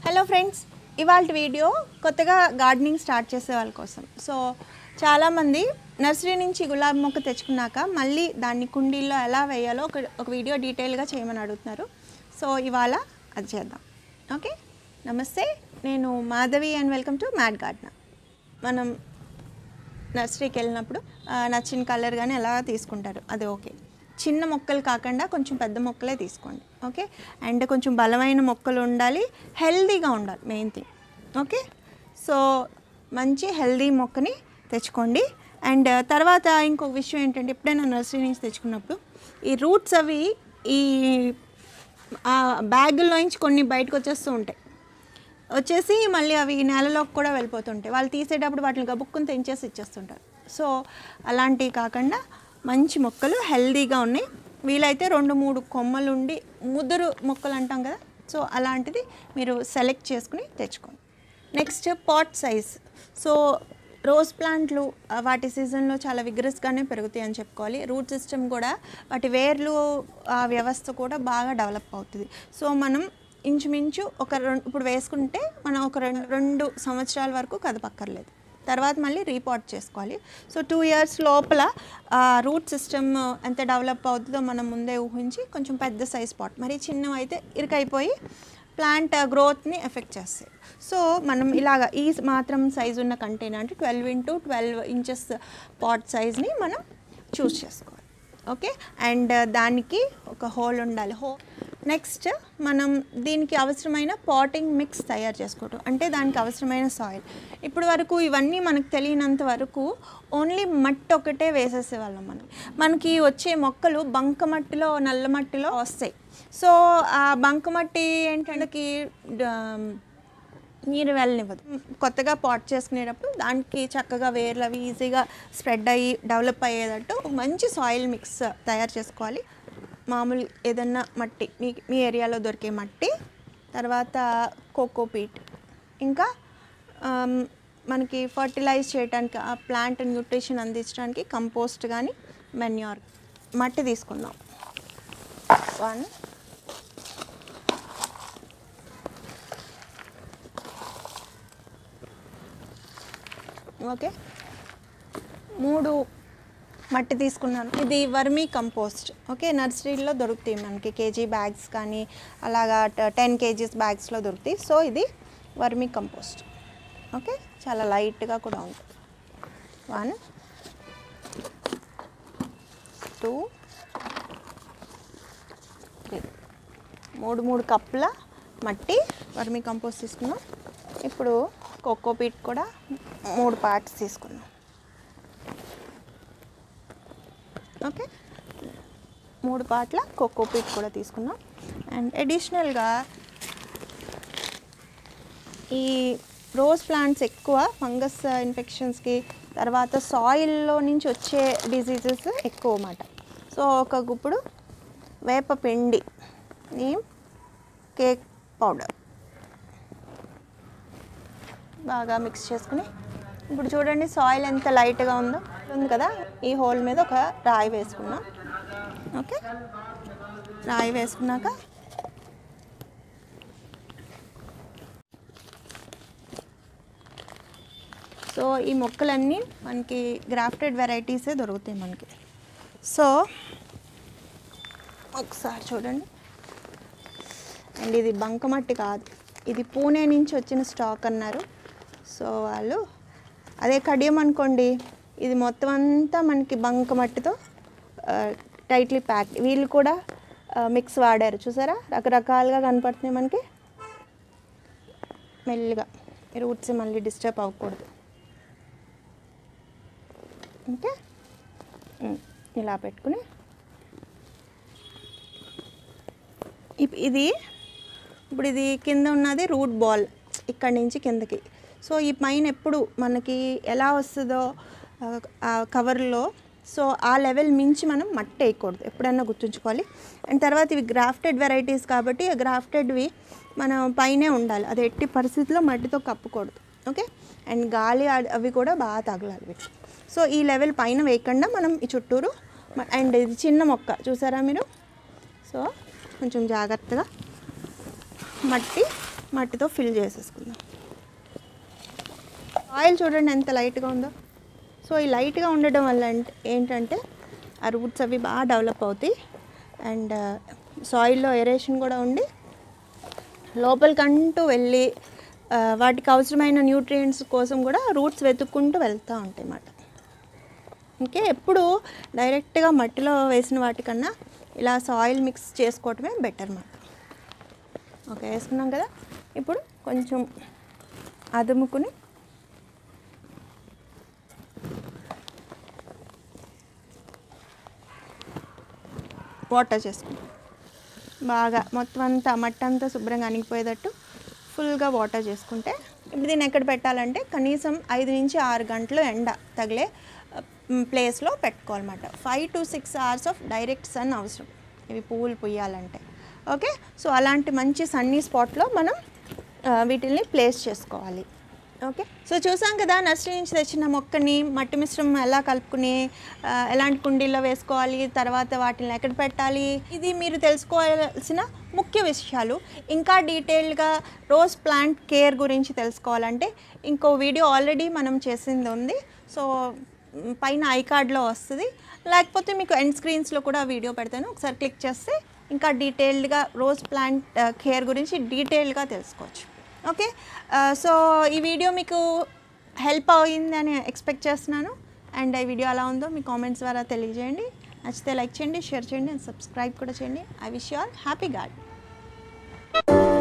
hello friends ఇవాళ video కొత్తగా gardening start చేసే వాళ్ళ కోసం సో చాలామంది నర్సరీ నుంచి గులాబీ మొక్క తెచ్చుకున్నాక మళ్ళీ దాన్ని కుండీల్లో ఎలా వేయాలో ఒక ఒక వీడియో డీటెయిల్గా చేయమని అడుగుతున్నారు సో ఇవాళ అది చేద్దాం ఓకే నమస్తే నేను Madhavi and welcome to mad garden మనం నర్సరీకి వెళ్ళినప్పుడు ఆ, నచ్చిన కలర్ కానీ ఎలా తీసుకుంటారు అది ఓకే చిన్న మొక్కలు కాకుండా కొంచెం పెద్ద మొక్కలే తీసుకోండి ఓకే అండ్ కొంచెం బలమైన మొక్కలు ఉండాలి హెల్దీగా ఉండాలి మెయిన్ థింగ్ ఓకే సో మంచి హెల్దీ మొక్కని తెచ్చుకోండి అండ్ తర్వాత ఇంకొక విషయం ఏంటంటే ఎప్పుడైనా నర్సరీ నుంచి తెచ్చుకున్నప్పుడు ఈ రూట్స్ అవి ఈ ఆ బ్యాగుల్లోంచి కొన్ని బయటకు వచ్చేస్తూ ఉంటాయి వచ్చేసి మళ్ళీ అవి నేలలోకి కూడా వెళ్ళిపోతుంటాయి వాళ్ళు తీసేటప్పుడు వాటిని గబుక్కుని తెంచేసి ఇచ్చేస్తుంటారు సో అలాంటివి కాకుండా మంచి మొక్కలు హెల్దీగా ఉన్నాయి వీలైతే రెండు మూడు కొమ్మలు ఉండి ముదురు మొక్కలు అంటాం కదా సో అలాంటిది మీరు సెలెక్ట్ చేసుకుని తెచ్చుకోండి next pot size so rose ప్లాంట్లు ఆ, వాటి సీజన్లో చాలా విగ్రస్గానే పెరుగుతాయి అని చెప్పుకోవాలి రూట్ సిస్టమ్ కూడా వాటి వేర్లు ఆ వ్యవస్థ కూడా బాగా డెవలప్ అవుతుంది సో మనం ఇంచుమించు ఒక రెండు ఇప్పుడు వేసుకుంటే మనం ఒక రెండు రెండు సంవత్సరాల వరకు కదపక్కర్లేదు తర్వాత మళ్ళీ రీపాట్ చేసుకోవాలి సో టూ ఇయర్స్ లోపల రూట్ సిస్టమ్ ఎంత డెవలప్ అవుతుందో మనం ముందే ఊహించి కొంచెం పెద్ద సైజ్ పాట్ మరి చిన్నవి అయితే ఇరుకైపోయి ప్లాంట్ గ్రోత్ని ఎఫెక్ట్ చేస్తాయి సో మనం ఇలాగ ఈ మాత్రం సైజు ఉన్న కంటైనర్ అంటే twelve into twelve inches pot సైజ్ని మనం చూస్ చేసుకోవాలి ఓకే అండ్ దానికి ఒక హోల్ ఉండాలి హో నెక్స్ట్ మనం దీనికి అవసరమైన పాటింగ్ మిక్స్ తయారు చేసుకోవటం అంటే దానికి అవసరమైన సాయిల్ ఇప్పుడు వరకు ఇవన్నీ మనకు తెలియనంత వరకు ఓన్లీ మట్టి ఒకటే వేసేసేవాళ్ళం మనం మనకి వచ్చే మొక్కలు బంక మట్టిలో నల్ల మట్టిలో వస్తాయి సో ఆ బంక మట్టి ఏంటంటే నీరు వెళ్ళనివ్వదు కొత్తగా పాట్ చేసుకునేటప్పుడు దానికి చక్కగా వేర్లు అవి ఈజీగా స్ప్రెడ్ అయ్యి డెవలప్ అయ్యేటట్టు ఒక మంచి సాయిల్ మిక్స్ తయారు చేసుకోవాలి మామూలు ఏదన్నా మట్టి మీ మీ ఏరియాలో దొరికే మట్టి తర్వాత కోకోపీట్ ఇంకా ఆమ్, మనకి ఫర్టిలైజ్ చేయడానికి ఆ ప్లాంట్ న్యూట్రిషన్ అందించడానికి కంపోస్ట్ కానీ మెన్యూర్ మట్టి తీసుకుందాం వన్ ఓకే మూడు మట్టి తీసుకున్నాను ఇది వర్మీ కంపోస్ట్ ఓకే నర్సరీలో దొరుకుతాయి మనకి కేజీ బ్యాగ్స్ కానీ అలాగా టెన్ కేజీస్ బ్యాగ్స్లో దొరుకుతాయి సో ఇది వర్మీ కంపోస్ట్ ఓకే చాలా లైట్గా కూడా ఉంటుంది వన్ టూ త్రీ మూడు మూడు కప్పుల మట్టి వర్మీ కంపోస్ట్ తీసుకున్నాం ఇప్పుడు కోకోపీట్ కూడా మూడు పార్ట్స్ తీసుకున్నాం ఓకే మూడు పార్ట్ల కోకోపీట్ కూడా తీసుకున్నాం అండ్ అడిషనల్గా ఈ రోజ్ ప్లాంట్స్ ఎక్కువ ఫంగస్ ఇన్ఫెక్షన్స్కి తర్వాత సాయిల్లో నుంచి వచ్చే డిసీజెస్ ఎక్కువ అన్నమాట సో ఒక గుప్పుడు వేప పిండి నేమ్ కేక్ పౌడర్ బాగా మిక్స్ చేసుకుని ఇప్పుడు చూడండి సాయిల్ ఎంత లైట్గా ఉందో ఉంది కదా ఈ హోల్ మీద ఒక రాయి వేసుకున్నాం ఓకే రాయి వేసుకున్నాక సో ఈ మొక్కలన్నీ మనకి గ్రాఫ్టెడ్ వెరైటీసే దొరుకుతాయి మనకి సో ఒకసారి చూడండి అండ్ ఇది బంకమట్టి కాదు ఇది పూణే నుంచి వచ్చిన స్టాక్ అన్నారు సో వాళ్ళు అదే కడియం అనుకోండి ఇది మొత్తం అంతా మనకి బంకమట్టితో టైట్లీ ప్యాక్ వీళ్ళు కూడా మిక్స్ వాడారు చూసారా రకరకాలుగా కనపడుతున్నాయి మనకి మెల్లిగా రూట్స్ మళ్ళీ డిస్టర్బ్ అవ్వకూడదు ఓకే ఉమ్, ఇలా పెట్టుకుని ఇప్- ఇది ఇప్పుడు ఇది కింద ఉన్నది రూట్ బాల్ ఇక్కడి నుంచి కిందకి సో ఈ పైన ఎప్పుడు మనకి ఎలా వస్తుందో ఆ, ఆ కవర్లో సో ఆ లెవెల్ మించి మనం మట్టి వేయకూడదు ఎప్పుడన్నా గుర్తుంచుకోవాలి అండ్ తర్వాత ఇవి గ్రాఫ్టెడ్ వెరైటీస్ కాబట్టి ఆ గ్రాఫ్టెడ్వి మనం పైనే ఉండాలి అది ఎట్టి పరిస్థితిలో మట్టితో కప్పకూడదు ఓకే అండ్ గాలి ఆ- అవి కూడా బాగా తగలాలి వీటికి సో ఈ లెవెల్ పైన వేయకుండా మనం ఈ చుట్టూరు మ- అండ్ ఇది చిన్న మొక్క చూసారా మీరు సో కొంచెం జాగ్రత్తగా మట్టి మట్టితో ఫిల్ చేసేసుకుందాం ఆయిల్ చూడండి ఎంత లైట్గా ఉందో సో ఈ లైట్గా ఉండడం వల్ల అంటే ఏంటంటే ఆ రూట్స్ అవి బాగా డెవలప్ అవుతాయి అండ్ సాయిల్లో ఎరేషన్ కూడా ఉండి లోపలికంటూ వెళ్ళి ఆ, వాటికి అవసరమైన న్యూట్రియంట్స్ కోసం కూడా రూట్స్ వెతుక్కుంటూ వెళ్తూ ఉంటాయి అన్నమాట ఇంకే ఎప్పుడు డైరెక్ట్గా మట్టిలో వేసిన వాటికన్నా ఇలా సాయిల్ మిక్స్ చేసుకోవటమే బెటర్ అన్నమాట ఓకే వేసుకున్నాం కదా ఇప్పుడు కొంచెం అదుముకుని వాటర్ చేసుకుంటాం బాగా మొత్తం అంతా మట్టి అంతా శుభ్రంగా అణిగిపోయేటట్టు ఫుల్గా వాటర్ చేసుకుంటే ఇప్పుడు దీన్ని ఎక్కడ పెట్టాలంటే కనీసం ఐదు నుంచి ఆరు గంటలు ఎండ తగిలే ప్లేస్లో పెట్టుకోవాలన్నమాట five to six hours of direct sun అవసరం ఇవి పువ్వులు పుయ్యాలంటే ఓకే సో అలాంటి మంచి సన్నీ స్పాట్లో మనం ఆ, వీటిల్ని ప్లేస్ చేసుకోవాలి ఓకే సో చూసాం కదా నర్సరీ నుంచి తెచ్చిన మొక్కని మట్టి మిశ్రమం ఎలా కలుపుకుని ఆ, ఎలాంటి కుండీల్లో వేసుకోవాలి తర్వాత వాటిని ఎక్కడ పెట్టాలి ఇది మీరు తెలుసుకోవాల్సిన ముఖ్య విషయాలు ఇంకా డీటెయిల్గా రోజ్ ప్లాంట్ కేర్ గురించి తెలుసుకోవాలంటే ఇంకో వీడియో ఆల్రెడీ మనం చేసింది ఉంది సో మ్, పైన ఐ కార్డ్లో వస్తుంది లేకపోతే మీకు ఎండ్ స్క్రీన్స్లో కూడా వీడియో పెడతాను ఒకసారి క్లిక్ చేస్తే ఇంకా డీటెయిల్డ్గా రోజ్ ప్లాంట్ కేర్ గురించి డీటెయిల్గా తెలుసుకోవచ్చు ఓకే సో ఈ వీడియో మీకు హెల్ప్ అయిందని ఎక్స్పెక్ట్ చేస్తున్నాను అండ్ ఈ వీడియో ఎలా ఉందో మీ కామెంట్స్ ద్వారా తెలియజేయండి నచ్చితే లైక్ చేయండి షేర్ చేయండి అండ్ సబ్స్క్రైబ్ కూడా చేయండి I wish you all happy God